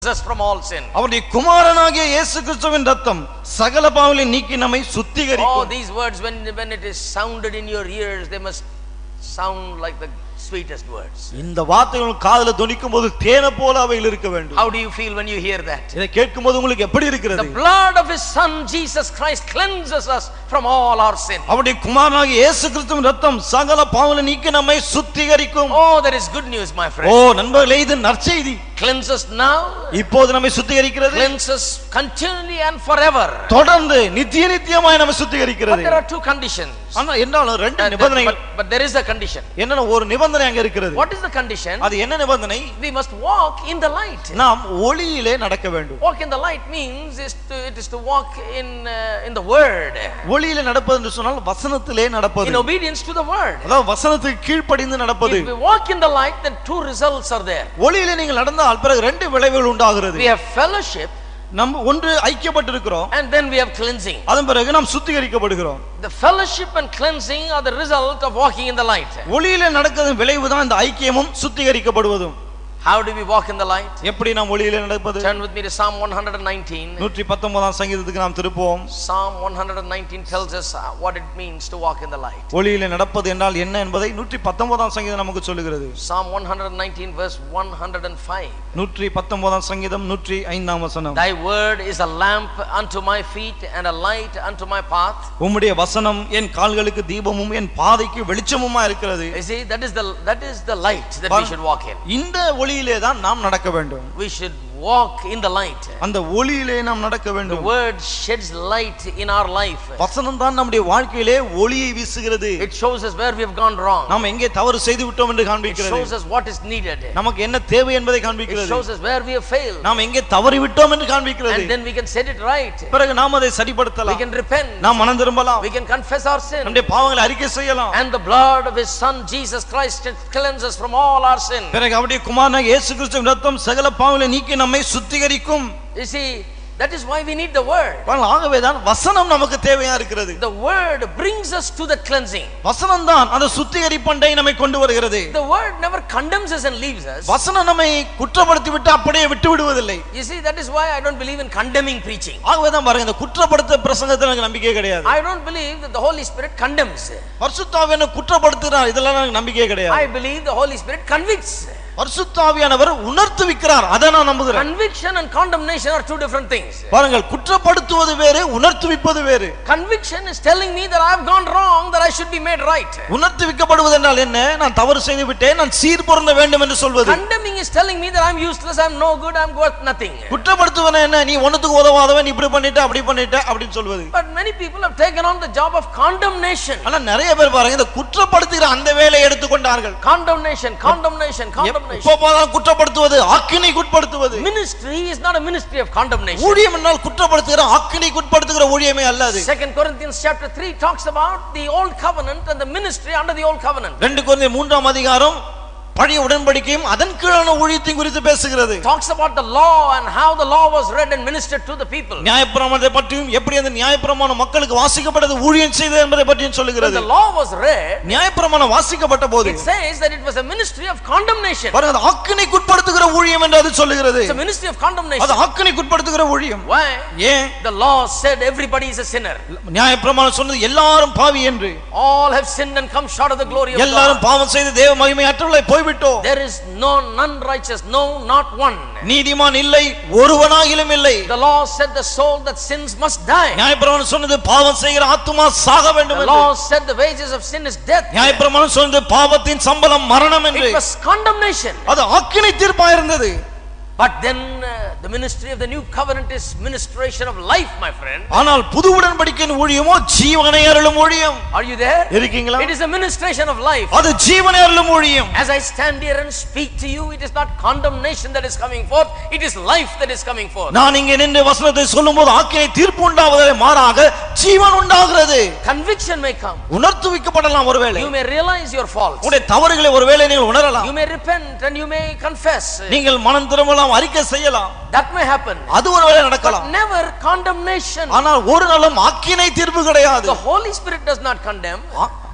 us from all sin. அவருடைய குமாரனாகிய இயேசு கிறிஸ்துவின் ரத்தம் சகல பாவங்களை நீக்கி நம்மை All சுத்திகரிக்கும் these words, when, when it is sounded in your ears, they must sound like the sweetest words. இந்த வார்த்தைகள் காதுல துணிக்கும் போது தேனை போல அவைகள் இருக்க வேண்டும் How do you feel when you hear that? இதை கேட்கும் போது உங்களுக்கு எப்படி The இருக்கிறது blood of His Son Jesus Christ cleanses us from all our sin. அவருடைய குமாரனாகிய இயேசு கிறிஸ்துவின் ரத்தம் சகல பாவங்களை நீக்கி நம்மை சுத்திகரிக்கும் Oh, there is good news, my O friend. நண்பர்களே இது நற்செய்தி Cleanses now, இப்போது நம்மை சுத்திகரிக்கிறது cleanses continually and forever. தொடர்ந்து நித்திய நித்தியமாய் நம்மை But சுத்திகரிக்கிறது there are two conditions. ஆனா என்றாலும் ரெண்டு Uh, நிபந்தனைகள் but, but there is a condition. என்னன்னா ஒரு நிபந்தனை அங்க இருக்கிறது What is the condition? அது என்ன நிபந்தனை We must walk in the light. நாம் ஒளியிலே நடக்க வேண்டும் Walk in the light means is to, it is to walk in uh, in the word, ஒளியிலே நடப்பது என்று சொன்னால் வசனத்திலே நடப்பது in obedience to the word. அதாவது வசனத்துக்கு கீழ்ப்படிந்து நடப்பது If we walk in the light, then two results are there. ஒளியிலே நீங்கள் நடந்தால் பிறகு ரெண்டு விளைவுகள் உண்டாகிறது We have fellowship, நம்ம ஒன்று ஐக்கியப்பட்டிருக்கிறோம் and then we have cleansing. அதன் பிறகு நாம் சுத்திகரிக்கப்படுகிறோம் The fellowship and cleansing are the result of walking in the light. ஒளியிலே நடக்கிறதன் விளைவுதான் இந்த ஐக்கியமும் சுத்திகரிக்கப்படுவதும் How do we walk in the light? எப்படி நாம் ஒளியிலே நடப்பது Turn with me to Psalm 119. நூற்றி பத்தொன்பதாம் சங்கீதத்துக்கு நாம் திருப்புவோம் Psalm 119 tells us uh, what it means to walk in the light. ஒளியிலே நடப்பது என்றால் என்ன என்பதை நூற்றி பத்தொன்பதாம் சங்கீதம் நமக்கு சொல்லுகிறது Psalm 119 verse 105. நூற்றி பத்தொன்பதாம் சங்கீதம் நூற்றி ஐந்தாம் வசனம் Thy word is a lamp unto my feet and a light unto my path. உம்முடைய வசனம் என் கால்களுக்கு தீபமும் என் பாதைக்கு வெளிச்சமுமா இருக்கிறது You see, that is the that is the light that we should walk in. இந்த ஒளியிலே தான் நாம் நடக்க வேண்டும் We should walk in the light. அந்த ஒளியிலே நாம் நடக்க The வேண்டும் word sheds light in our life. வசனம் தான் நம்முடைய வாழ்க்கையிலே ஒளியை வீசுகிறது It shows us where we have gone wrong. நாம் எங்கே தவறு செய்து விட்டோம் என்று It காண்பிக்கிறது shows us what is needed. நமக்கு என்ன தேவை என்பதை It காண்பிக்கிறது shows us where we have failed. நாம் எங்கே தவறி விட்டோம் என்று காண்பிக்கிறது And then we can set it right. பிறகு நாம் அதை We சரிப்படுத்தலாம் can repent. நாம் மனம் திரும்பலாம் We can confess our sin. நம்முடைய பாவங்களை அறிக்கை செய்யலாம் And the blood of His Son Jesus Christ cleanses us from all our sin. பிறகு அவருடைய குமாரனாக இயேசு கிறிஸ்துவின் ரத்தம் சகல பாவங்களை நீக்கி நம்மை சுத்திகரிக்கும் You see, that is why we need the word. ஆகவே தான் வசனம் நமக்கு தேவையா இருக்கிறது The word brings us to the cleansing. வசனம் தான் அந்த சுத்திகரிப்பண்டை நம்மை கொண்டு வருகிறது The word never condemns us and leaves us. வசனம் நம்மை குற்றப்படுத்தி விட்டு அப்படியே விட்டு விடுவதில்லை You see, that is why I don't believe in condemning preaching. ஆகவே தான் பாருங்க இந்த குற்றப்படுத்த பிரசங்கத்தில் எனக்கு நம்பிக்கை கிடையாது I don't believe that the Holy Spirit condemns. பரிசுத்தாவியான குற்றப்படுத்துகிறார் இதெல்லாம் எனக்கு நம்பிக்கை கிடையாது I believe the Holy Spirit convicts. பரிசுத்தாவியானவர் உணர்த்துவிக்கிறார் அதை நான் நம்புகிறேன் Conviction and condemnation are two different things. பாருங்கள் குற்றப்படுத்துவது வேறு உணர்த்துவிப்பது வேறு Conviction is telling me that I have gone wrong, that I should be made right. உணர்த்துவிக்கப்படுவது என்றால் என்ன நான் தவறு செய்து விட்டேன் நான் சீர் பொருந்த வேண்டும் என்று சொல்வது Condemning is telling me that I'm useless, I'm no good, I'm worth nothing. குற்றப்படுத்துவன என்ன நீ ஒண்ணுத்துக்கு உதவாதவன் நீ இப்படி பண்ணிட்ட அப்படி பண்ணிட்ட அப்படின்னு சொல்வது But many people have taken on the job of condemnation. ஆனா நிறைய பேர் பாருங்க இந்த குற்றப்படுத்துகிற அந்த வேலையை எடுத்துக்கொண்டார்கள் Condemnation, condemnation, condemnation. எப்ப போதாலும் குற்றப்படுத்துவது ஆக்கினை குட்படுத்துவது Ministry is not a ministry of condemnation. ஊழியம் என்றால் குற்றப்படுத்துகிற ஆக்கினை குட்படுத்துகிற ஊழியமே அல்லது Second Corinthians chapter 3 talks about the old covenant and the ministry under the old covenant. ரெண்டு குழந்தை மூன்றாம் அதிகாரம் பழைய உடன்படிக்கையும் அதன் கீழான ஊழியத்தையும் குறித்து பேசுகிறது Talks about the law and how the law was read and ministered to the people. நியாயப்பிரமாணத்தை பற்றியும் எப்படி அந்த நியாயப்பிரமாணம் மக்களுக்கு வாசிக்கப்பட்டது ஊழியம் செய்தது என்பதை பற்றியும் When சொல்லுகிறது the law was read, நியாயப்பிரமாணம் வாசிக்கப்பட்ட போது it says that it was a ministry of condemnation. பாருங்க அது ஆக்கினைக்குட்படுத்துகிற ஊழியம் என்று அது சொல்லுகிறது It's a ministry of அது condemnation. ஆக்கினைக்குட்படுத்துகிற ஊழியம் Why? ஏன் The law said everybody is a sinner. நியாயப்பிரமாணம் சொன்னது எல்லாரும் பாவி என்று All have sinned and come short of the glory of எல்லாரும் God. பாவம் செய்து தேவ மகிமை அற்றவர்களாய் போய்விட்டோம் There is no none righteous, no, not one. நீதிமான் இல்லை ஒருவனாகிலும் இல்லை The law said the soul that sins must die. நியாயப்பிரமாணம் சொன்னது பாவம் செய்கிற ஆத்துமா சாக வேண்டும் The என்று law said the wages of sin is death. நியாயப்பிரமாணம் சொன்னது பாவத்தின் சம்பளம் மரணம் என்று It was condemnation. அது ஆக்கினை தீர்ப்பா இருந்தது But then uh, the ministry of the new covenant is ministration of life, my friend. ஆனால் புது உடன்படிக்கையின் ஊழியமோ ஜீவனை அருளும் ஊழியம் Are you there? இருக்கீங்களா It is a ministration of life. அது ஜீவனை அருளும் ஊழியம் As I stand here and speak to you, it is not condemnation that is coming forth, it is life that is coming forth. நான் இங்கே நின்று வசனத்தை சொல்லும்போது ஆக்கினை தீர்ப்பு உண்டாவதை மாறாக ஜீவன் உண்டாகிறது Conviction may come. உணர்த்துவிக்கப்படலாம் ஒருவேளை You may realize your faults. உங்களுடைய தவறுகளை ஒருவேளை நீங்கள் உணரலாம் You may repent and you may confess. நீங்கள் மனம் திரும்பலாம் அறிக்கை செய்யலாம் That may happen. அது ஒருவேளை But நடக்கலாம் never condemnation. ஆனால் ஒரு நாளும் ஆக்கினை தீர்ப்பு கிடையாது The Holy Spirit does not condemn. ஆ-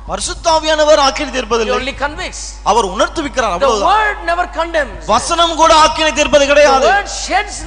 பரிசுத்தாவியானவர் ஆக்கினை He தீர்ப்பதில்லை only convicts. Our உணர்த்துவிக்கிறார் The அவ்வளவுதான் word never condemns. வசனம் கூட ஆக்கினை தீர்ப்பது The கிடையாது word sheds